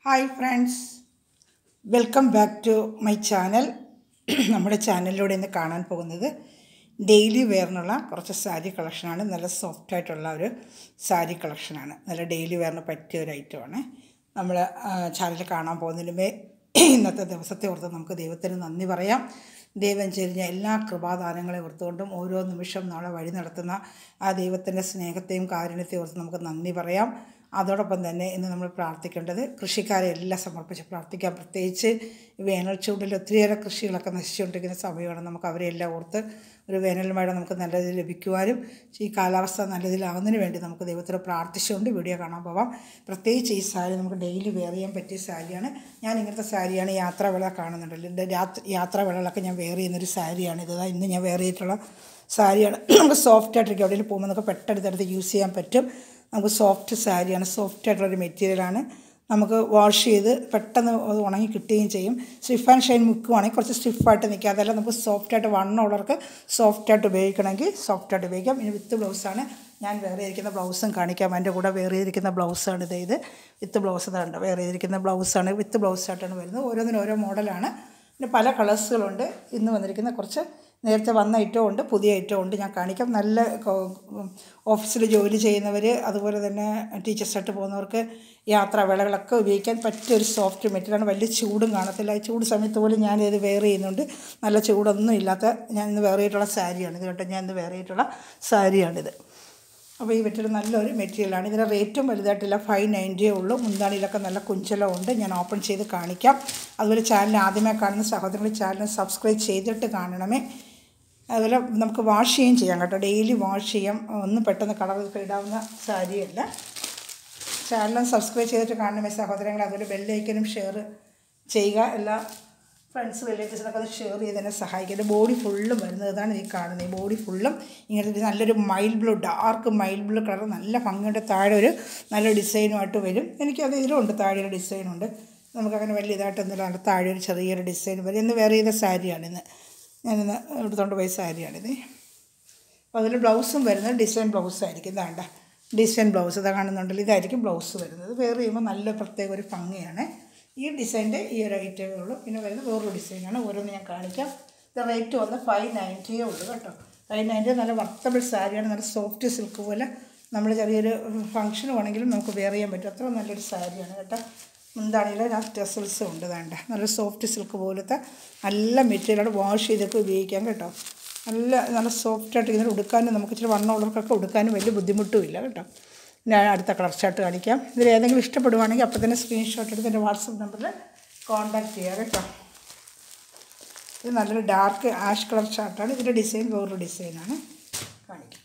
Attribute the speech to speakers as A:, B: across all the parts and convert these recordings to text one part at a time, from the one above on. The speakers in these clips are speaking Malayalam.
A: Hi friends welcome back to my channel നമ്മുടെ ചാനലിലൂടെ ഇന്ന് കാണാൻ പോകുന്നത് ഡെയിലി വെയറിനുള്ള കുറച്ച് സാരി കളക്ഷനാണ് നല്ല സോഫ്റ്റ് ആയിട്ടുള്ള ഒരു സാരി കളക്ഷനാണ് നല്ല ഡെയിലി വെയറിന് പറ്റിയ ഒരു ഐറ്റമാണ് നമ്മൾ ചാനൽ കാണാൻ പോകുന്നതിന് മുമ്പേ ഇന്നത്തെ ദിവസത്തെ ഓർത്ത് നമുക്ക് ദൈവത്തിന് നന്ദി പറയാം ദൈവം ചെരിഞ്ഞ എല്ലാ കൃപാദാനങ്ങളെ ഓർത്തുകൊണ്ടും ഓരോ നിമിഷം നാളെ വഴി നടത്തുന്ന ആ ദൈവത്തിൻ്റെ സ്നേഹത്തെയും കാരുണ്യത്തെയും ഓർത്ത് നമുക്ക് നന്ദി പറയാം അതോടൊപ്പം തന്നെ ഇന്ന് നമ്മൾ പ്രാർത്ഥിക്കേണ്ടത് കൃഷിക്കാരെ എല്ലാം സമർപ്പിച്ച് പ്രാർത്ഥിക്കാം പ്രത്യേകിച്ച് വേനൽ ചൂടിൽ ഒത്തിരിയേറെ കൃഷികളൊക്കെ നശിച്ചുകൊണ്ടിരിക്കുന്ന സമയമാണ് നമുക്ക് അവരെല്ലാം ഓർത്ത് ഒരു വേനൽ മഴ നമുക്ക് നല്ലതിൽ ലഭിക്കുവാനും ഈ കാലാവസ്ഥ നല്ലതിലാവുന്നതിന് വേണ്ടി നമുക്ക് ദൈവത്തോട് പ്രാർത്ഥിച്ചുകൊണ്ട് വീഡിയോ കാണാൻ പോവാം പ്രത്യേകിച്ച് ഈ സാരി നമുക്ക് ഡെയിലി വെയർ ചെയ്യാൻ പറ്റിയ സാരിയാണ് ഞാൻ ഇങ്ങനത്തെ സാരിയാണ് യാത്രാവേള കാണുന്നുണ്ടല്ലോ എൻ്റെ രാത്രി യാത്രാവേളകളൊക്കെ ഞാൻ വെയർ ചെയ്യുന്നൊരു സാരിയാണ് ഇത് ഇന്ന് ഞാൻ വെയർ ചെയ്തിട്ടുള്ള സാരിയാണ് നമുക്ക് സോഫ്റ്റ് ആയിട്ടിരിക്കും എവിടെയെങ്കിലും പോകുമ്പോൾ നമുക്ക് പെട്ടെന്ന് എടുത്ത് യൂസ് ചെയ്യാൻ പറ്റും നമുക്ക് സോഫ്റ്റ് സാരിയാണ് സോഫ്റ്റ് ആയിട്ടുള്ളൊരു മെറ്റീരിയലാണ് നമുക്ക് വാഷ് ചെയ്ത് പെട്ടെന്ന് അത് ഉണങ്ങി കിട്ടുകയും ചെയ്യും സ്റ്റിഫ് ആൻഡ് ഷൈൻ മുക്കുവാണെങ്കിൽ കുറച്ച് സ്റ്റിഫായിട്ട് നിൽക്കുക അതല്ല നമുക്ക് സോഫ്റ്റായിട്ട് വണ്ണമുള്ളവർക്ക് സോഫ്റ്റായിട്ട് ഉപയോഗിക്കണമെങ്കിൽ സോഫ്റ്റായിട്ട് ഉപയോഗിക്കാം ഇനി വിത്ത് ബ്ലൗസാണ് ഞാൻ വേറെ ചെയ്തിരിക്കുന്ന ബ്ലൗസും കാണിക്കാം അതിൻ്റെ കൂടെ വേറെ ചെയ്തിരിക്കുന്ന ബ്ലൗസാണ് ഇത് ഇത് വിത്ത് ബ്ലൗസ് ഇതുണ്ട് വേറെ ചെയ്തിരിക്കുന്ന ബ്ലൗസാണ് വിത്ത് ബ്ലൗസായിട്ടാണ് വരുന്നത് ഓരോന്നിനും ഓരോ മോഡലാണ് പിന്നെ പല കളേഴ്സുകളുണ്ട് ഇന്ന് വന്നിരിക്കുന്ന കുറച്ച് നേരത്തെ വന്ന ഐറ്റവും ഉണ്ട് പുതിയ ഐറ്റവും ഉണ്ട് ഞാൻ കാണിക്കാം നല്ല ഓഫീസിൽ ജോലി ചെയ്യുന്നവർ അതുപോലെ തന്നെ ടീച്ചേഴ്സായിട്ട് പോകുന്നവർക്ക് യാത്രാവേളകളൊക്കെ ഉപയോഗിക്കാൻ പറ്റിയ ഒരു സോഫ്റ്റ് മെറ്റീരിയലാണ് വലിയ ചൂടും കാണത്തില്ല ഈ ചൂട് സമയത്ത് പോലും ഞാനിത് വെയർ ചെയ്യുന്നുണ്ട് നല്ല ചൂടൊന്നും ഇല്ലാത്ത ഞാൻ ഇന്ന് വെയർ ചെയ്തിട്ടുള്ള സാരിയാണ് ഇത് കേട്ടോ ഞാൻ ഇന്ന് വെയർ ചെയ്തിട്ടുള്ള സാരിയാണിത് അപ്പോൾ ഈ മെറ്റീരിയൽ നല്ലൊരു മെറ്റീരിയലാണ് ഇതിൻ്റെ റേറ്റും വലുതായിട്ടില്ല ഫൈവ് നയൻറ്റിയേ ഉള്ളൂ മുന്താണിയിലൊക്കെ നല്ല കുഞ്ചലം ഉണ്ട് ഞാൻ ഓപ്പൺ ചെയ്ത് കാണിക്കാം അതുപോലെ ചാനൽ ആദ്യമേ കാണുന്ന സഹോദരങ്ങൾ ചാനൽ സബ്സ്ക്രൈബ് ചെയ്തിട്ട് കാണണമേ അതുപോലെ നമുക്ക് വാഷ് ചെയ്യുകയും ചെയ്യാം കേട്ടോ ഡെയിലി വാഷ് ചെയ്യാം ഒന്നും പെട്ടെന്ന് കളർ ഇടാവുന്ന സാരിയല്ല ചാനലും സബ്സ്ക്രൈബ് ചെയ്തിട്ട് കാണണമേ സഹോദരങ്ങൾ അതുപോലെ ബെല്ലൈക്കനും ഷെയർ ചെയ്യുക എല്ലാ ഫ്രണ്ട്സ് റിലേറ്റീവ്സിനൊക്കെ അത് ഷെയർ ചെയ്ത് എന്നെ സഹായിക്കുക ബോഡി ഫുള്ളും വരുന്നത് ഇതാണ് ഈ കാണുന്നത് ഈ ബോഡി ഫുള്ളും ഇങ്ങനത്തെ നല്ലൊരു mild blue dark mild blue colour നല്ല ഭംഗിയുടെ താഴെ ഒരു നല്ല ഡിസൈനുമായിട്ട് വരും എനിക്കത് ഇതിലുണ്ട് താഴെ ഒരു ഡിസൈനുണ്ട് നമുക്കങ്ങനെ വലിയ ഇതായിട്ടൊന്നുമില്ല താഴെ ഒരു ചെറിയൊരു ഡിസൈൻ വരും ഇന്ന് വേറെ ചെയ്ത സാരിയാണിന്ന് ഞാനിന്ന് എടുത്തുകൊണ്ട് പോയ സാരിയാണിത് അപ്പോൾ അതിൽ ബ്ലൗസും വരുന്നത് ഡിസൈൻ ബ്ലൗസ് ആയിരിക്കും ഇതാണ്ട ഡിസൈൻ ബ്ലൗസ് ഇതാ കാണുന്നുണ്ടല്ലോ ഇതായിരിക്കും ബ്ലൗസ് വരുന്നത് വേറെ ചെയ്യുമ്പോൾ നല്ല പ്രത്യേക ഒരു ഭംഗിയാണ് ഈ ഡിസൈൻ്റെ ഈ ഒരു ഐറ്റമേ ഉള്ളൂ പിന്നെ വരുന്നത് വേറൊരു ഡിസൈനാണ് ഓരോന്ന് ഞാൻ കാണിക്കാം ഇത് റേറ്റ് വന്ന് ഫൈവ് നയൻറ്റിയേ ഉള്ളൂ കേട്ടോ ഫൈവ് നയൻറ്റി നല്ല വർത്തബിൾ സാരിയാണ് നല്ല സോഫ്റ്റ് സിൽക്ക് പോലെ നമ്മൾ ചെറിയൊരു ഫംഗ്ഷൻ വേണമെങ്കിലും നമുക്ക് വെയർ ചെയ്യാൻ പറ്റും അത്ര നല്ലൊരു സാരിയാണ് കേട്ടോ മുന്താണിയിൽ ആ ടെസൽസും ഉണ്ട് വേണ്ട നല്ല സോഫ്റ്റ് സിൽക്ക് പോലത്തെ നല്ല മെറ്റീരിയലാണ് വാഷ് ചെയ്തൊക്കെ ഉപയോഗിക്കാം കേട്ടോ നല്ല നല്ല സോഫ്റ്റായിട്ട് ഇങ്ങനെ ഉടുക്കാനും നമുക്ക് ഇച്ചിരി വണ്ണമുള്ളവർക്കൊക്കെ ഉടുക്കാനും വലിയ ബുദ്ധിമുട്ടും ഇല്ല കേട്ടോ ഞാൻ അടുത്ത കളർ ചാർട്ട് കാണിക്കാം ഇതിൽ ഏതെങ്കിലും ഇഷ്ടപ്പെടുവാണെങ്കിൽ അപ്പോൾ തന്നെ സ്ക്രീൻഷോട്ട് എടുത്ത് എൻ്റെ വാട്സപ്പ് നമ്പറിൽ കോൺടാക്റ്റ് ചെയ്യുക കേട്ടോ ഇത് നല്ലൊരു ഡാർക്ക് ആഷ് കളർ ചാർട്ടാണ് ഇതിൻ്റെ ഡിസൈൻ വേറൊരു ഡിസൈനാണ് കാണിക്കാം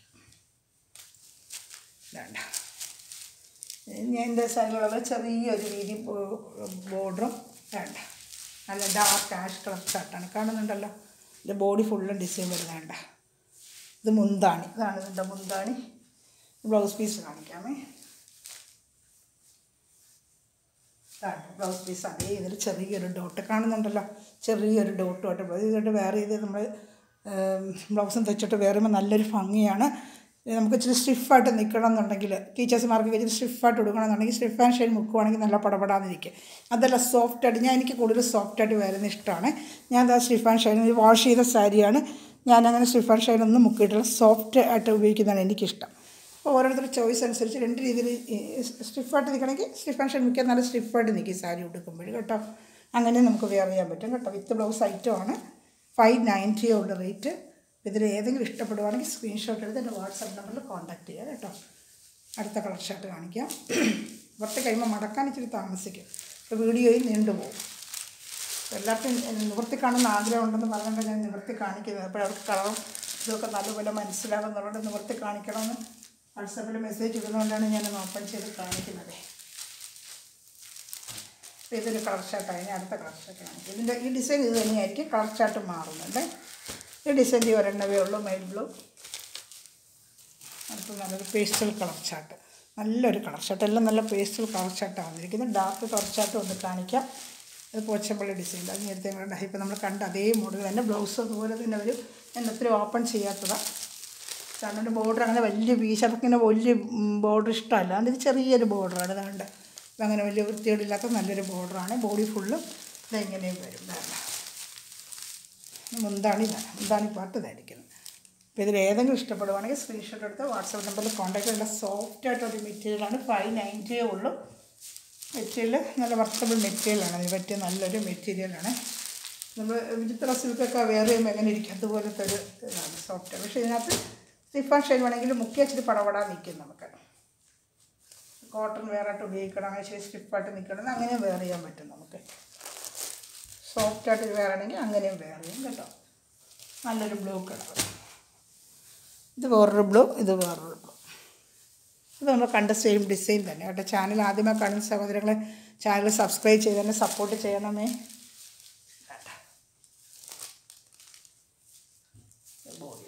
A: വേണ്ട ഞാൻ എൻ്റെ സൈഡിലുള്ള ചെറിയൊരു വീതി ബോർഡറും വേണ്ട നല്ല ഡാർക്ക് ആഷ് കളർ ചാർട്ടാണ് കാണുന്നുണ്ടല്ലോ ഇതിൻ്റെ ബോഡി ഫുള്ളും ഡിസൈൻ വരുന്നേണ്ട ഇത് മുന്താണി ഇതാണ് ഇതിൻ്റെ മുന്താണി ബ്ലൗസ് പീസ് കാണിക്കാമേ ബ്ലൗസ് പീസ് അതേ ഇതിൽ ചെറിയൊരു ഡോട്ട് കാണുന്നുണ്ടല്ലോ ചെറിയൊരു ഡോട്ടുമായിട്ട് ബ്ലൗസ് ഇതുകൊണ്ട് വേറെ ചെയ്ത് നമ്മൾ ബ്ലൗസും തെച്ചിട്ട് വേറെ നല്ലൊരു ഭംഗിയാണ് നമുക്ക് ഇച്ചിരി സ്റ്റിഫായിട്ട് നിൽക്കണം എന്നുണ്ടെങ്കിൽ ടീച്ചേഴ്സ്മാർക്ക് ഇച്ചിരി സ്റ്റിഫായിട്ട് കൊടുക്കണമെന്നുണ്ടെങ്കിൽ സ്റ്റിഫ് ആൻഡ് ഷൈൻ മുക്കുവാണെങ്കിൽ നല്ല പടപടാന്നിരിക്കും അതല്ല സോഫ്റ്റായിട്ട് ഞാൻ എനിക്ക് കൂടുതൽ സോഫ്റ്റായിട്ട് വരുന്ന ഇഷ്ടമാണ് ഞാൻ എന്താ സ്റ്റിഫ് ആൻഡ് ഷൈൻ വാഷ് ചെയ്ത സാരിയാണ് ഞാനങ്ങനെ സ്റ്റിഫ് ആൻഡ് ഷൈൻ ഒന്നും മുക്കിയിട്ടുള്ള സോഫ്റ്റ് ആയിട്ട് ഉപയോഗിക്കുന്നതാണ് എനിക്കിഷ്ടം അപ്പോൾ ഓരോരുത്തരുടെ ചോയ്സ് അനുസരിച്ച് രണ്ട് രീതിയിൽ സ്റ്റിഫായിട്ട് നിൽക്കണമെങ്കിൽ സ്റ്റിഫ് ആൻഡ് ഷൈൻ മുക്കിയാൽ നല്ല സ്റ്റിഫായിട്ട് നിൽക്കും സാരി ഉടുക്കുമ്പോൾ കേട്ടോ അങ്ങനെ നമുക്ക് വെയർ ചെയ്യാൻ പറ്റും കേട്ടോ വിത്ത് ബ്ലൗസ് ഐറ്റമാണ് ഫൈവ് നയൻറ്റിയേ ഉള്ള റേറ്റ് ഇതിൽ ഏതെങ്കിലും ഇഷ്ടപ്പെടുവാണെങ്കിൽ സ്ക്രീൻഷോട്ട് എടുത്ത് എൻ്റെ വാട്സാപ്പ് നമ്പറിൽ കോൺടാക്ട് ചെയ്യുക കേട്ടോ അടുത്ത കളർ ഷർട്ട് കാണിക്കാം പുറത്ത് കഴിയുമ്പോൾ മടക്കാൻ ഇച്ചിരി താമസിക്കും അപ്പോൾ വീഡിയോയിൽ നീണ്ടുപോകും എല്ലാവർക്കും നിവൃത്തി കാണുന്ന ആഗ്രഹമുണ്ടെന്ന് പറഞ്ഞുകൊണ്ട് ഞാൻ നിവൃത്തി കാണിക്കുന്നത് അപ്പോൾ അവർക്ക് കളറും ഇതൊക്കെ നല്ലപോലെ മനസ്സിലാകുന്നതുകൊണ്ട് നിവൃത്തി കാണിക്കണമെന്ന് വാട്സാപ്പിൽ മെസ്സേജ് ഇടുന്നതുകൊണ്ടാണ് ഞാൻ ഓപ്പൺ ചെയ്ത് കാണിക്കുന്നത് അപ്പോൾ ഇതൊരു കളർ ഷർട്ടാണ് ഞാൻ അടുത്ത കളർ ഷർട്ട് കാണിക്കും ഇതിൻ്റെ ഈ ഡിസൈൻ ഇത് തന്നെയായിരിക്കും കളർ ഷർട്ട് മാറുന്നുണ്ട് ഈ ഡിസൈൻ ഒരെണ്ണവേ ഉള്ളൂ മൈൽ ബ്ലൂ അടുത്ത് നല്ലൊരു പേസ്റ്റൽ കളർ ചാർട്ട് നല്ലൊരു കളർ ചാർട്ട് എല്ലാം നല്ല പേസ്റ്റൽ കളർ ചാർട്ടാണ് വന്നിരിക്കുന്നത് ഡാർക്ക് കളർ ചാർട്ട് ഒന്ന് കാണിക്കാം അത് പോച്ചപ്പള്ളി ഡിസൈൻ അത് നേരത്തെ ഞങ്ങളുടെ ഇപ്പം നമ്മൾ കണ്ട അതേ മോഡൽ തന്നെ ബ്ലൗസ് അതുപോലെ തന്നെ വരും ഞാൻ ഒത്തിരി ഓപ്പൺ ചെയ്യാത്തതാണ് കാരണം ബോർഡർ അങ്ങനെ വലിയ വീശ ഇങ്ങനെ വലിയ ബോർഡർ ഇഷ്ടമല്ല അതുകൊണ്ട് ഇത് ചെറിയൊരു ബോർഡറാണ് അതുകൊണ്ട് ഇതങ്ങനെ വലിയ വൃത്തിയോടില്ലാത്ത നല്ലൊരു ബോർഡറാണ് ബോഡി ഫുള്ളും ഇതെങ്ങനെയും വരും വേണ്ട മുന്താണി ഇതാണ് മുന്താണി പാട്ട് ഇതായിരിക്കുന്നത് അപ്പോൾ ഇതിൽ ഏതെങ്കിലും ഇഷ്ടപ്പെടുവാണെങ്കിൽ സ്ക്രീൻഷോട്ട് എടുത്ത് വാട്സാപ്പ് നമ്പറിൽ കോൺടാക്ട് ചെയ്യേണ്ട സോഫ്റ്റ് ആയിട്ടൊരു മെറ്റീരിയലാണ് ഫൈവ് നയൻറ്റിയേ ഉള്ളൂ മെറ്റീരിയൽ നല്ല വർക്കബിൾ മെറ്റീരിയലാണ് അതിന് പറ്റിയ നല്ലൊരു മെറ്റീരിയലാണ് നമ്മൾ വിചിത്ര സിൽക്കൊക്കെ വേറെ ചെയ്യുമ്പോൾ എങ്ങനെ ഇരിക്കും അതുപോലത്തെ ഒരു ഇതാണ് സോഫ്റ്റ് പക്ഷേ ഇതിനകത്ത് സിഫാൻ ഷെയ്ഡ് വേണമെങ്കിൽ മുക്കി വെച്ചിട്ട് പടപടാൻ നിൽക്കും നമുക്ക് കോട്ടൺ വേറെ ആയിട്ട് ഉപയോഗിക്കണം അങ്ങനെ ശരി സ്റ്റിഫായിട്ട് നിൽക്കണം അങ്ങനെയും വെയർ ചെയ്യാൻ പറ്റും നമുക്ക് സോഫ്റ്റായിട്ട് വേറെ ആണെങ്കിൽ അങ്ങനെയും വെയർ ചെയ്യും കേട്ടോ നല്ലൊരു ബ്ലൂ കളർ ഇത് വേറൊരു ബ്ലൂ ഇത് വേറൊരു ബ്ലൂ ഇത് നമ്മൾ കണ്ട സെയിം ഡിസൈൻ തന്നെ കേട്ടോ ചാനൽ ആദ്യമായി കാണുന്ന സഹോദരങ്ങളെ ചാനൽ സബ്സ്ക്രൈബ് ചെയ്ത് തന്നെ സപ്പോർട്ട് ചെയ്യണമേ കേട്ടോ. ഇത് ബോഡി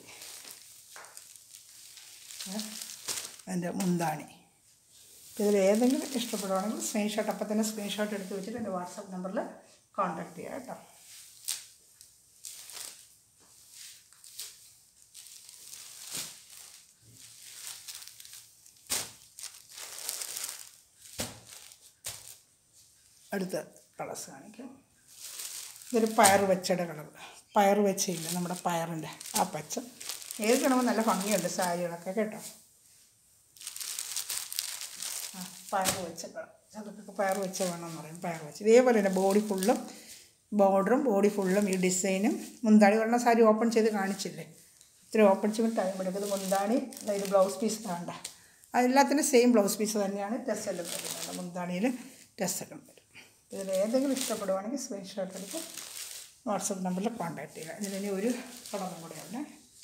A: ഏ? അതിൻ്റെ മുന്താണി ഇതിൽ ഏതെങ്കിലും ഇഷ്ടപ്പെടുവാണെങ്കിൽ സ്ക്രീൻഷോട്ട് അപ്പം തന്നെ സ്ക്രീൻഷോട്ട് എടുത്ത് വെച്ചിട്ട് എൻ്റെ വാട്സാപ്പ് നമ്പറിൽ കോൺടാക്ട് ചെയ്യാം കേട്ടോ അടുത്ത കളേഴ്സ് കാണിക്കാം ഇതൊരു പയർ വെച്ചയുടെ കളർ പയർ വെച്ചയില്ല നമ്മുടെ പയറിൻ്റെ ആ പച്ച ഏത് കിണമ്പോൾ നല്ല ഭംഗിയുണ്ട് സാരികളൊക്കെ കേട്ടോ ആ പയർ വെച്ച കളർ ചിലർക്ക് പയർ വെച്ച വേണമെന്ന് പറയും പയർ വെച്ച് ഇതേപോലെ തന്നെ ബോഡി ഫുള്ളും ബോർഡറും ബോഡി ഫുള്ളും ഈ ഡിസൈനും മുന്താണി പറഞ്ഞ സാരി ഓപ്പൺ ചെയ്ത് കാണിച്ചില്ലേ ഇത്തിരി ഓപ്പൺ ചെയ്യുമ്പോൾ ടൈം എടുക്കും ഇത് മുന്താണി ഇത് ബ്ലൗസ് പീസ് വേണ്ട അതെല്ലാത്തിനും സെയിം ബ്ലൗസ് പീസ് തന്നെയാണ് ടെസ്സെല്ലാം വരുന്നത് മുന്താണിയിൽ ടെസ്സെല്ലാം വരും ഇതിൽ ഏതെങ്കിലും ഇഷ്ടപ്പെടുവാണെങ്കിൽ സ്ക്രീൻഷോട്ട് എടുത്ത് വാട്സപ്പ് നമ്പറിൽ കോൺടാക്ട് ചെയ്യുക ഇതിലിനി ഒരു കളറും കൂടെ ഉണ്ട്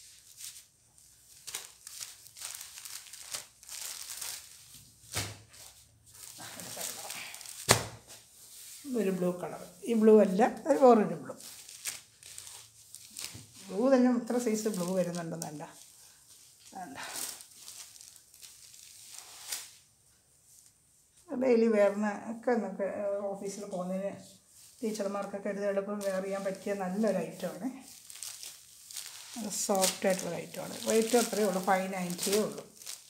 A: ഒരു ബ്ലൂ കളർ ഈ ബ്ലൂ അല്ല അത് വേറൊരു ബ്ലൂ ബ്ലൂ തന്നെ ഇത്ര സൈസ് ബ്ലൂ വരുന്നുണ്ടെന്നല്ല വേണ്ട ഡെയിലി വെയറിന് ഒക്കെ നമുക്ക് ഓഫീസിൽ പോകുന്നതിന് ടീച്ചർമാർക്കൊക്കെ എടുത്ത് എളുപ്പം വെയർ ചെയ്യാൻ പറ്റിയ നല്ലൊരു ഐറ്റമാണ് സോഫ്റ്റ് ആയിട്ടുള്ള ഐറ്റമാണ് റേറ്റ് അത്രയേ ഉള്ളൂ ഫൈവ് നയൻറ്റിയേ ഉള്ളൂ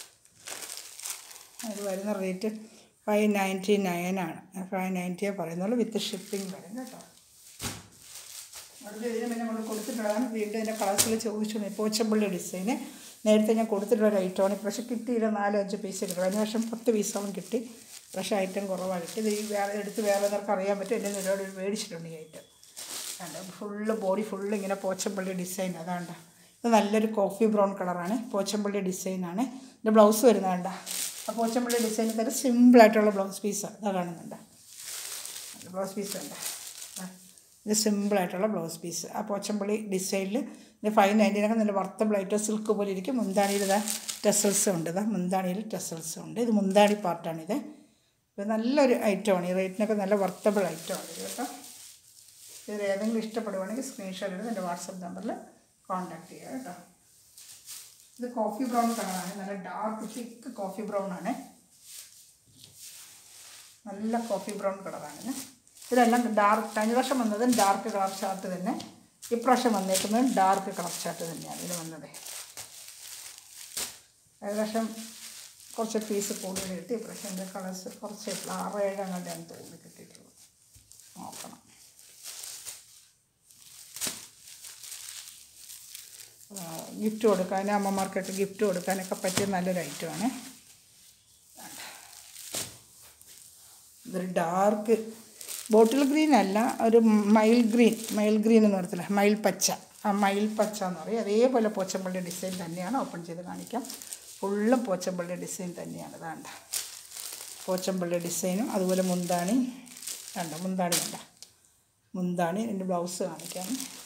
A: അതിൽ വരുന്ന റേറ്റ് ഫൈവ് നയൻറ്റി നയനാണ് ഫൈവ് നയൻറ്റിയേ പറയുന്നുള്ളൂ വിത്ത് ഷിപ്പിംഗ് വരും കേട്ടോ അടുത്ത ഇതിന് പിന്നെ നമ്മൾ കൊടുത്തിട്ടുള്ളതാണ് വീണ്ടും എൻ്റെ കളേഴ്സിൽ ചോദിച്ചു പോച്ചമ്പള്ളി ഡിസൈന് നേരത്തെ ഞാൻ കൊടുത്തിട്ടുള്ള ഒരു ഐറ്റമാണ് പക്ഷേ കിട്ടിയില്ല നാലോ അഞ്ച് പീസ് കിട്ടും കഴിഞ്ഞ വർഷം പത്ത് പീസോളം കിട്ടി പക്ഷേ ഐറ്റം കുറവാണ് കിട്ടി ഇത് ഈ വേറെ എടുത്ത് വേറെ നേർക്ക് അറിയാൻ പറ്റും എൻ്റെ നിലയോട് മേടിച്ചിട്ടുണ്ട് ഈ ഐറ്റം അതാണ്ട് ഫുള്ള് ബോഡി ഫുള്ള് ഇങ്ങനെ പോച്ചമ്പള്ളി ഡിസൈൻ അതാണ്ട ഇത് നല്ലൊരു കോഫി ബ്രൗൺ കളറാണ് പോച്ചമ്പള്ളി ഡിസൈനാണ് ഇതിൻ്റെ ബ്ലൗസ് വരുന്നതാണ്ട ആ പോച്ചമ്പള്ളി ഡിസൈനിൽ തന്നെ സിമ്പിളായിട്ടുള്ള ബ്ലൗസ് പീസാണ് ഇതാ കാണുന്നുണ്ട് ബ്ലൗസ് പീസ് വേണ്ട ആ, ഇത് സിമ്പിളായിട്ടുള്ള ബ്ലൗസ് പീസ് ആ പോച്ചമ്പള്ളി ഡിസൈനിൽ ഇത് ഫൈവ് നയൻറ്റീനൊക്കെ നല്ല വർത്തബിളായിട്ട് സിൽക്ക് പോലെ ഇരിക്കും മുന്താണിയിൽ ഇതാ ടെസൽസ് ഉണ്ട് ഇതാ മുന്താണിയിൽ ടെസൽസ് ഉണ്ട് ഇത് മുന്താണി പാർട്ടാണിത് ഇത് നല്ലൊരു ഐറ്റമാണ് ഈ റേറ്റിനൊക്കെ നല്ല വർത്തബിൾ ഐറ്റമാണ് ഇത് കേട്ടോ ഇതിൽ ഏതെങ്കിലും ഇഷ്ടപ്പെടുവാണെങ്കിൽ സ്ക്രീൻഷോട്ട് എടുത്ത് എൻ്റെ വാട്സപ്പ് നമ്പറിൽ കോൺടാക്ട് ചെയ്യുക കേട്ടോ ഇത് കോഫി ബ്രൗൺ കളറാണ് നല്ല ഡാർക്ക് തിക്ക് കോഫി ബ്രൗൺ ആണ് നല്ല കോഫി ബ്രൗൺ കളറാണ് ഇതെല്ലാം ഡാർക്ക് കഴിഞ്ഞ വർഷം വന്നത് ഡാർക്ക് കളർ ചാർട്ട് തന്നെ ഇപ്രാവശ്യം വന്നേക്കുന്നത് ഡാർക്ക് കളർ ചാർട്ട് തന്നെയാണ് ഇത് വന്നത് ഏകദേശം കുറച്ച് പീസ് കൂടുതൽ കിട്ടി ഇപ്രാവശ്യം എൻ്റെ കളേഴ്സ് കുറച്ച് ആറ് ഏഴ് അങ്ങോട്ടാണ് തോന്നി കിട്ടിയിട്ടുള്ളത് നോക്കണം ഗിഫ്റ്റ് കൊടുക്കാൻ അമ്മമാർക്കൊക്കെ ഗിഫ്റ്റ് കൊടുക്കാനൊക്കെ പറ്റിയ നല്ലൊരു ഐറ്റമാണ് ഇതൊരു ഡാർക്ക് ബോട്ടിൽ ഗ്രീൻ അല്ല ഒരു മയിൽ ഗ്രീൻ മയിൽ ഗ്രീൻ എന്ന് പറയത്തില്ല മയിൽ പച്ച ആ മയിൽ പച്ച എന്ന് പറയും അതേപോലെ പോച്ചമ്പള്ളി ഡിസൈൻ തന്നെയാണ് ഓപ്പൺ ചെയ്ത് കാണിക്കാം ഫുള്ളും പോച്ചമ്പള്ളി ഡിസൈൻ തന്നെയാണ് ഇതാണ്ട പോച്ചമ്പള്ളി ഡിസൈനും അതുപോലെ മുന്താണി വേണ്ട മുന്താണി വേണ്ട മുന്താണി എൻ്റെ ബ്ലൗസ് കാണിക്കാം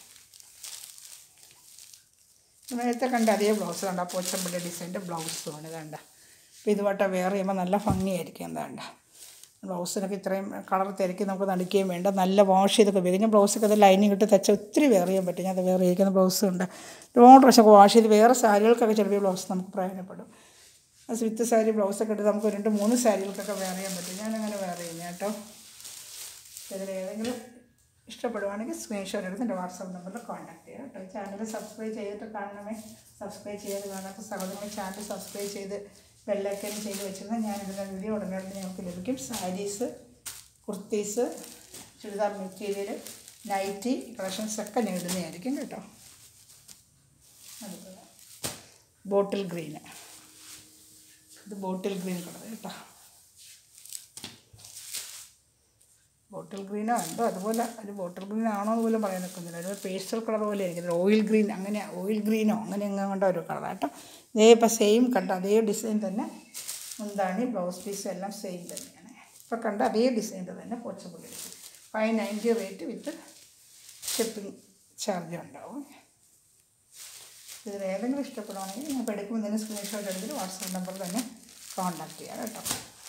A: നേരത്തെ കണ്ട അതേ ബ്ലൗസ് കണ്ട പോച്ചമ്പള്ളി ഡിസൈൻ്റെ ബ്ലൗസുമാണ് ഇതാണ്ട അപ്പോൾ ഇതുമായിട്ട് വെയർ ചെയ്യുമ്പോൾ നല്ല ഭംഗിയായിരിക്കും എന്താണ്ട ബ്ലൗസിനൊക്കെ ഇത്രയും കളർ തിരക്കി നമുക്ക് നടിക്കുകയും വേണ്ട നല്ല വാഷ് ചെയ്തൊക്കെ ഉപയോഗിക്കും ബ്ലൗസൊക്കെ അത് ലൈനിങ് ഇട്ട് തച്ച ഒത്തിരി വെയർ ചെയ്യാൻ പറ്റും ഞാൻ അത് വെയർ ചെയ്യിക്കുന്ന ബ്ലൗസ് ഉണ്ട് ഒരുപാട് പ്രാവശ്യമൊക്കെ വാഷ് ചെയ്ത് വേറെ സാരികൾക്കൊക്കെ ചിലപ്പോൾ ഈ ബ്ലൗസ് നമുക്ക് പ്രയോജനപ്പെടും അത് വിത്ത് സാരി ബ്ലൗസൊക്കെ ഇട്ട് നമുക്ക് രണ്ട് മൂന്ന് സാരികൾക്കൊക്കെ വെയർ ചെയ്യാൻ പറ്റും ഞാനങ്ങനെ വെയർ ചെയ്യും കേട്ടോ ഇതിൽ ഏതെങ്കിലും ഇഷ്ടപ്പെടുവാണെങ്കിൽ സ്ക്രീൻഷോട്ട് എടുത്ത് എൻ്റെ വാട്സാപ്പ് നമ്പറിൽ കോൺടാക്ട് ചെയ്യുക കേട്ടോ ചാനൽ സബ്സ്ക്രൈബ് ചെയ്തിട്ട് കാണണമേ സബ്സ്ക്രൈബ് ചെയ്ത് കാണാത്ത സഹോദരങ്ങൾ ചാനൽ സബ്സ്ക്രൈബ് ചെയ്ത് വെള്ളക്കരി ചെയ്ത് വെച്ചിരുന്ന ഞാനിടുന്ന വീഡിയോ ഉടനെ ഉടനെ നമുക്ക് ലഭിക്കും sarees kurtis churidar material nighty collections ഒക്കെ ഞാൻ ഇടുന്നതായിരിക്കും കേട്ടോ അടുത്തത് ബോട്ടിൽ ഗ്രീന് ഇത് ബോട്ടിൽ ഗ്രീൻ കളർ കേട്ടോ ബോട്ടിൽ ഗ്രീനോ ഉണ്ടോ അതുപോലെ ഒരു ബോട്ടിൽ ഗ്രീൻ ആണോ എന്ന് പോലും പറയാൻ നിൽക്കുന്നില്ല ഒരു പേസ്റ്റൽ കളർ പോലെ ആയിരിക്കും ഓയിൽ ഗ്രീൻ അങ്ങനെ ഓയിൽ ഗ്രീനോ അങ്ങനെ എങ്ങനെ കണ്ട ഒരു കളർ കേട്ടോ ഇതേ ഇപ്പം സെയിം കണ്ട അതേ ഡിസൈൻ തന്നെ മുന്താണി ബ്ലൗസ് പീസും എല്ലാം സെയിം തന്നെയാണ് ഇപ്പം കണ്ട അതേ ഡിസൈൻ്റെ തന്നെ പോച്ചപ്പുള്ളി five ninety rate with shipping charge ഉണ്ടാവും ഇതിൽ ഏതെങ്കിലും ഇഷ്ടപ്പെടുവാണെങ്കിൽ നിങ്ങൾക്ക് എടുക്കുമ്പോൾ തന്നെ സ്ക്രീൻഷോട്ട് എടുത്തിട്ട് വാട്സാപ്പ് നമ്പർ തന്നെ കോൺടാക്ട് ചെയ്യാം കേട്ടോ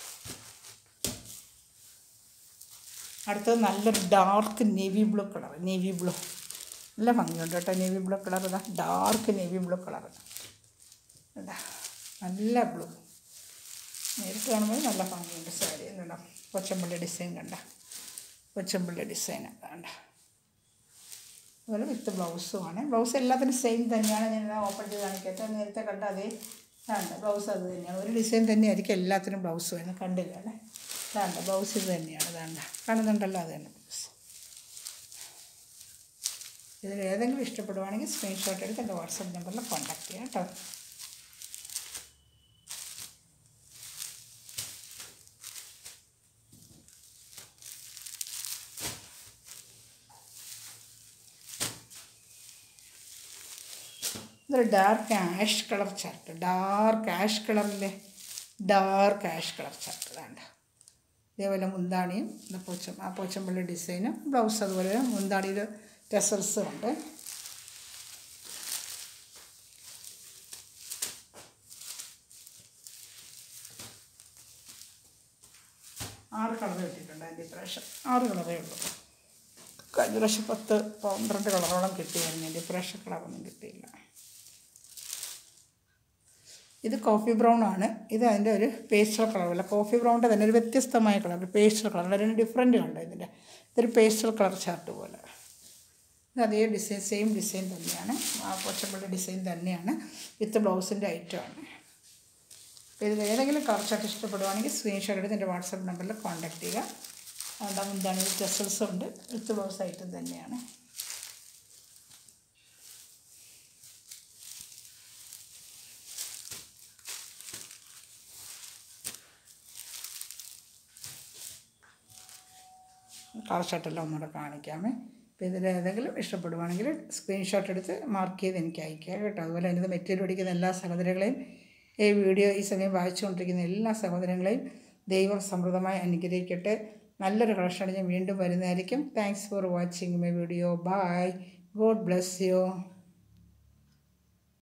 A: അടുത്തത് നല്ലൊരു dark navy blue colour navy blue നല്ല ഭംഗിയുണ്ട് കേട്ടോ നേവി ബ്ലൂ കളർ ഇതാ ഡാർക്ക് നേവി ബ്ലൂ കളർ ഇതാ നല്ല ബ്ലൂ നേരിട്ട് കാണുമ്പോൾ നല്ല ഭംഗിയുണ്ട് സാരി കണ്ട കൊച്ചമ്പള്ളി ഡിസൈൻ കണ്ട കൊച്ചമ്പള്ളി ഡിസൈൻ കണ്ട അതുപോലെ വിത്ത് ബ്ലൗസുമാണ് ബ്ലൗസ് എല്ലാത്തിനും സെയിം തന്നെയാണ് ഞാൻ ഓപ്പൺ ചെയ്ത് കാണിക്കട്ടെ നേരത്തെ കണ്ട അതേ വേണ്ട ബ്ലൗസ് അത് തന്നെയാണ് ഒരു ഡിസൈൻ തന്നെയായിരിക്കും എല്ലാത്തിനും ബ്ലൗസ് വരുന്നത് കണ്ടില്ല അല്ലേ വേണ്ട ബ്ലൗസ് ഇത് തന്നെയാണ് വേണ്ട കാണുന്നുണ്ടല്ലോ അത് തന്നെ ബ്ലൗസ് ഇതിൽ ഏതെങ്കിലും ഇഷ്ടപ്പെടുവാണെങ്കിൽ സ്ക്രീൻഷോട്ട് എടുത്ത് എൻ്റെ വാട്സപ്പ് നമ്പറിൽ കോൺടാക്ട് ചെയ്യാം കേട്ടോ ഇതൊരു dark ash colour chart dark ash കളറിലെ ഡാർക്ക് ആഷ് കളർ ചാർട്ട് വേണ്ട ഇതേപോലെ മുന്താണിയും ഇത് പോച്ചം ആ പോച്ചമ്പള്ളി ഡിസൈനും ബ്ലൗസ് അതുപോലെ മുന്താണിയിൽ ടെസൽസും ഉണ്ട് ആറ് കളർ കിട്ടിയിട്ടുണ്ട് അതിൻ്റെ ഇപ്രാവശ്യം ആറ് കളറേ ഉള്ളൂ കഴിഞ്ഞ പ്രാവശ്യം പത്ത് പന്ത്രണ്ട് കളറോളം കിട്ടിയായിരുന്നു എൻ്റെ ഇപ്രാവശ്യം കളറൊന്നും കിട്ടിയില്ല ഇത് കോഫി ബ്രൗൺ ആണ് ഇത് അതിൻ്റെ ഒരു പേസ്റ്റൽ കളറല്ല കോഫി ബ്രൗണിൻ്റെ തന്നെ ഒരു വ്യത്യസ്തമായ കളർ ഒരു പേസ്റ്റൽ കളർ രണ്ട് ഡിഫറെൻ്റ് ഉണ്ട് ഇതിൻ്റെ ഇതൊരു പേസ്റ്റൽ കളർ ചാർട്ട് പോലെ ഇത് അതേ ഡിസൈൻ സെയിം ഡിസൈൻ തന്നെയാണ് ആ കൊച്ചപ്പള്ളി ഡിസൈൻ തന്നെയാണ് വിത്ത് ബ്ലൗസിൻ്റെ ഐറ്റമാണ് അപ്പോൾ ഇതിൽ ഏതെങ്കിലും കളർ ചാർട്ട് ഇഷ്ടപ്പെടുവാണെങ്കിൽ സ്ക്രീൻഷോട്ട് എടുത്ത് എൻ്റെ വാട്സപ്പ് നമ്പറിൽ കോൺടാക്ട് ചെയ്യുക അതുകൊണ്ട് എന്താണ് ടെസൽസും ഉണ്ട് വിത്ത് ബ്ലൗസ് ഐറ്റം തന്നെയാണ് കളർ ഷർട്ടെല്ലാം ഒന്നുകൂടെ കാണിക്കാമേ അപ്പോൾ ഇതിൽ ഏതെങ്കിലും ഇഷ്ടപ്പെടുവാണെങ്കിൽ സ്ക്രീൻഷോട്ട് എടുത്ത് മാർക്ക് ചെയ്ത് എനിക്ക് അയക്കുക കേട്ടോ അതുപോലെ അതിൻ്റെ മെറ്റീരിയൽ പഠിക്കുന്ന എല്ലാ സഹോദരങ്ങളെയും ഈ വീഡിയോ ഈ സമയം വായിച്ചുകൊണ്ടിരിക്കുന്ന എല്ലാ സഹോദരങ്ങളെയും ദൈവം സമൃദ്ധമായി അനുഗ്രഹിക്കട്ടെ നല്ലൊരു കളക്ഷനാണ് ഞാൻ വീണ്ടും വരുന്നതായിരിക്കും thanks for watching my video bye God bless U